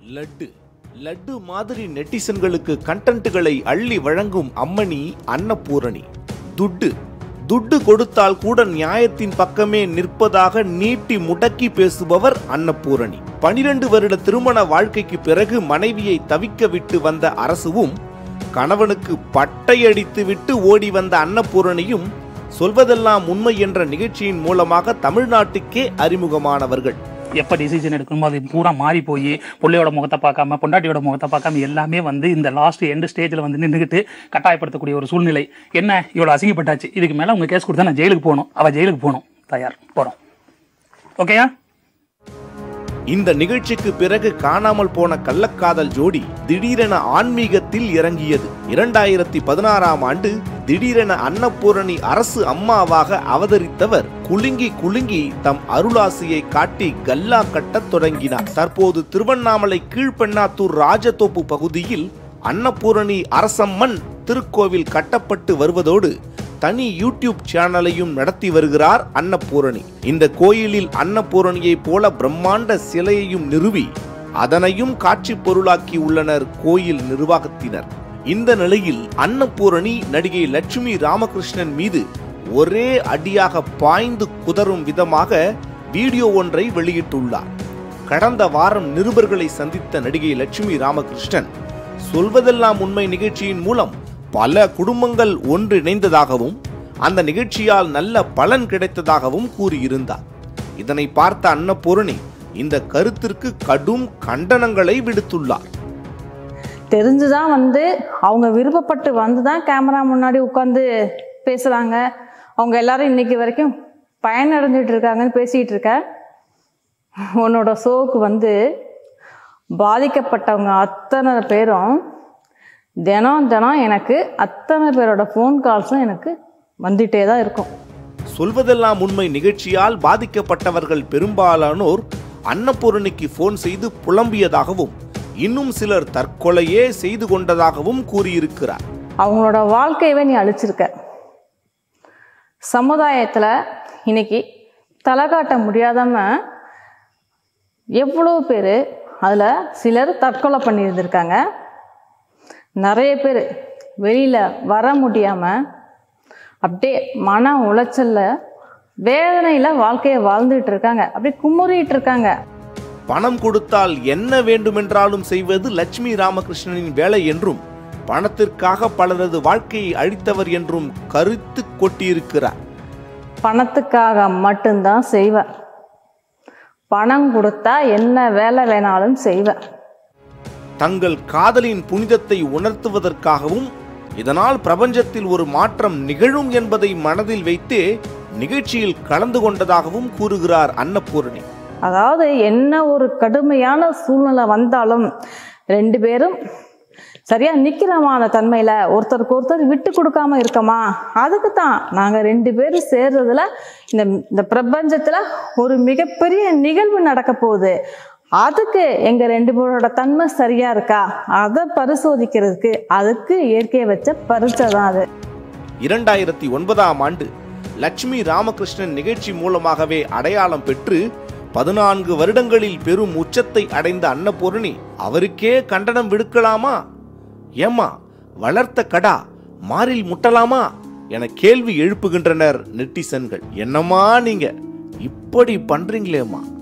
லட்டு லட்டு மாதிரி நெட்டிசன்களுக்கு கண்டென்ட்டுகளை அள்ளி வழங்கும் அம்மணி அன்னபூரணி துட்டு துட்டு கொடுத்தால் கூட நியாயத்தின் பக்கமே நிற்பதாக நீட்டி முடக்கி பேசுபவர் அன்னபூரணி பனிரெண்டு வருட திருமண வாழ்க்கைக்கு பிறகு மனைவியை தவிக்க விட்டு வந்த அரசுவும் கணவனுக்கு பட்டையடித்து விட்டு ஓடி வந்த அன்னபூரணியும் சொல்வதெல்லாம் உண்மை என்ற நிகழ்ச்சியின் மூலமாக தமிழ்நாட்டுக்கே அறிமுகமானவர்கள் எப்போ டிசிஷன் எடுக்கணுமோ அது பூரா மாறி போய் பிள்ளையோட முகத்தை பார்க்காம பொண்டாட்டியோட முகத்தை பார்க்காம எல்லாமே வந்து இந்த லாஸ்ட் எண்டு ஸ்டேஜில் வந்து நின்றுக்கிட்டு கட்டாயப்படுத்தக்கூடிய ஒரு சூழ்நிலை என்ன இவ்வளோ அசிங்கப்பட்டாச்சு இதுக்கு மேலே உங்கள் கேஸ் கொடுத்தா நான் ஜெயிலுக்கு போகணும் அவள் ஜெயிலுக்கு போகணும் தயார் போகிறோம் ஓகேயா இந்த நிகழ்ச்சிக்கு பிறகு காணாமல் போன கள்ளக்காதல் ஜோடி திடீரென ஆன்மீகத்தில் இறங்கியது இரண்டாயிரத்தி பதினாறாம் ஆண்டு திடீரென அன்னபூரணி அரசு அம்மாவாக அவதரித்தவர் குலுங்கி குலுங்கி தம் அருளாசியை காட்டி கல்லா கட்டத் தொடங்கினார் தற்போது திருவண்ணாமலை கீழ்பெண்ணாத்தூர் ராஜதோப்பு பகுதியில் அன்னபூரணி அரசம்மன் திருக்கோவில் கட்டப்பட்டு வருவதோடு தனி யூடியூப் சேனலையும் நடத்தி வருகிறார் அன்னபூரணி இந்த கோயிலில் அன்னபூரணியைப் போல பிரம்மாண்ட சிலையையும் நிறுவி அதனையும் காட்சி பொருளாக்கி உள்ளனர் கோயில் நிர்வாகத்தினர் இந்த நிலையில் அன்னபூரணி நடிகை லட்சுமி ராமகிருஷ்ணன் மீது ஒரே அடியாக பாய்ந்து குதறும் விதமாக வீடியோ ஒன்றை வெளியிட்டுள்ளார் கடந்த வாரம் நிருபர்களை சந்தித்த நடிகை லட்சுமி ராமகிருஷ்ணன் சொல்வதெல்லாம் உண்மை நிகழ்ச்சியின் மூலம் பல குடும்பங்கள் ஒன்றிணைந்ததாகவும் அந்த நிகழ்ச்சியால் நல்ல பலன் கிடைத்ததாகவும் கூறியிருந்தார் இதனை பார்த்த அன்னபூரணி இந்த கருத்திற்கு கடும் கண்டனங்களை விடுத்துள்ளார் தெரிஞ்சுதான் வந்து அவங்க விருப்பப்பட்டு வந்து தான் கேமரா முன்னாடி உட்காந்து பேசுகிறாங்க அவங்க எல்லாரும் இன்னைக்கு வரைக்கும் பயனடைஞ்சிட்டு இருக்காங்கன்னு பேசிகிட்டு இருக்க உன்னோட ஷோவுக்கு வந்து பாதிக்கப்பட்டவங்க அத்தனை பேரும் தினம் தினம் எனக்கு அத்தனை பேரோட ஃபோன் கால்ஸும் எனக்கு வந்துட்டே தான் இருக்கும் சொல்வதெல்லாம் உண்மை நிகழ்ச்சியால் பாதிக்கப்பட்டவர்கள் பெரும்பாலானோர் அன்னபூரணிக்கு போன் செய்து புலம்பியதாகவும் இன்னும் சிலர் தற்கொலையே செய்து கொண்டதாகவும் கூறியிருக்கிறார் அவங்களோட வாழ்க்கையவே நீ அழிச்சிருக்க சமுதாயத்தில் இன்னைக்கு தலை காட்ட முடியாதம எவ்வளோ பேர் அதில் சிலர் தற்கொலை பண்ணியிருந்திருக்காங்க நிறைய பேர் வெளியில் வர முடியாமல் அப்படியே மன உளைச்சல்ல வேதனையில் வாழ்க்கையை வாழ்ந்துட்டு இருக்காங்க அப்படியே குமுறிட்டு இருக்காங்க பணம் கொடுத்தால் என்ன வேண்டுமென்றாலும் செய்வது லட்சுமி ராமகிருஷ்ணனின் வேலை என்றும் பணத்திற்காக பலரது வாழ்க்கையை அழித்தவர் என்றும் கருத்து கொட்டியிருக்கிறார் பணத்துக்காக மட்டும்தான் செய்வேன் பணம் கொடுத்தா என்ன வேலை வேணாலும் செய்வேன் தங்கள் காதலின் புனிதத்தை உணர்த்துவதற்காகவும் இதனால் பிரபஞ்சத்தில் ஒரு மாற்றம் நிகழும் என்பதை மனதில் வைத்தே நிகழ்ச்சியில் கலந்து கொண்டதாகவும் கூறுகிறார் அன்னபூரணி அதாவது என்ன ஒரு கடுமையான சூழ்நிலை வந்தாலும் ரெண்டு பேரும் சரியா நிக்கிறமான தன்மையில ஒருத்தருக்கு ஒருத்தர் விட்டு கொடுக்காம இருக்கமா அதுக்கு தான் நாங்க ரெண்டு பேரும் சேர்றதுல இந்த இந்த பிரபஞ்சத்துல ஒரு மிகப்பெரிய நிகழ்வு நடக்க போகுது அதுக்கு எங்க ரெண்டு பேரோட தன்மை சரியா இருக்கா அதை பரிசோதிக்கிறதுக்கு அதுக்கு இயற்கையை வச்ச பரிசை தான் அது இரண்டாயிரத்தி ஒன்பதாம் ஆண்டு லட்சுமி ராமகிருஷ்ணன் நிகழ்ச்சி மூலமாகவே அடையாளம் பெற்று பதினான்கு வருடங்களில் பெரும் உச்சத்தை அடைந்த அன்னபூரணி அவருக்கே கண்டனம் விடுக்கலாமா ஏம்மா வளர்த்த கடா மாறில் முட்டலாமா என கேள்வி எழுப்புகின்றனர் நெட்டிசன்கள் என்னம்மா நீங்க இப்படி பண்றீங்களேம்மா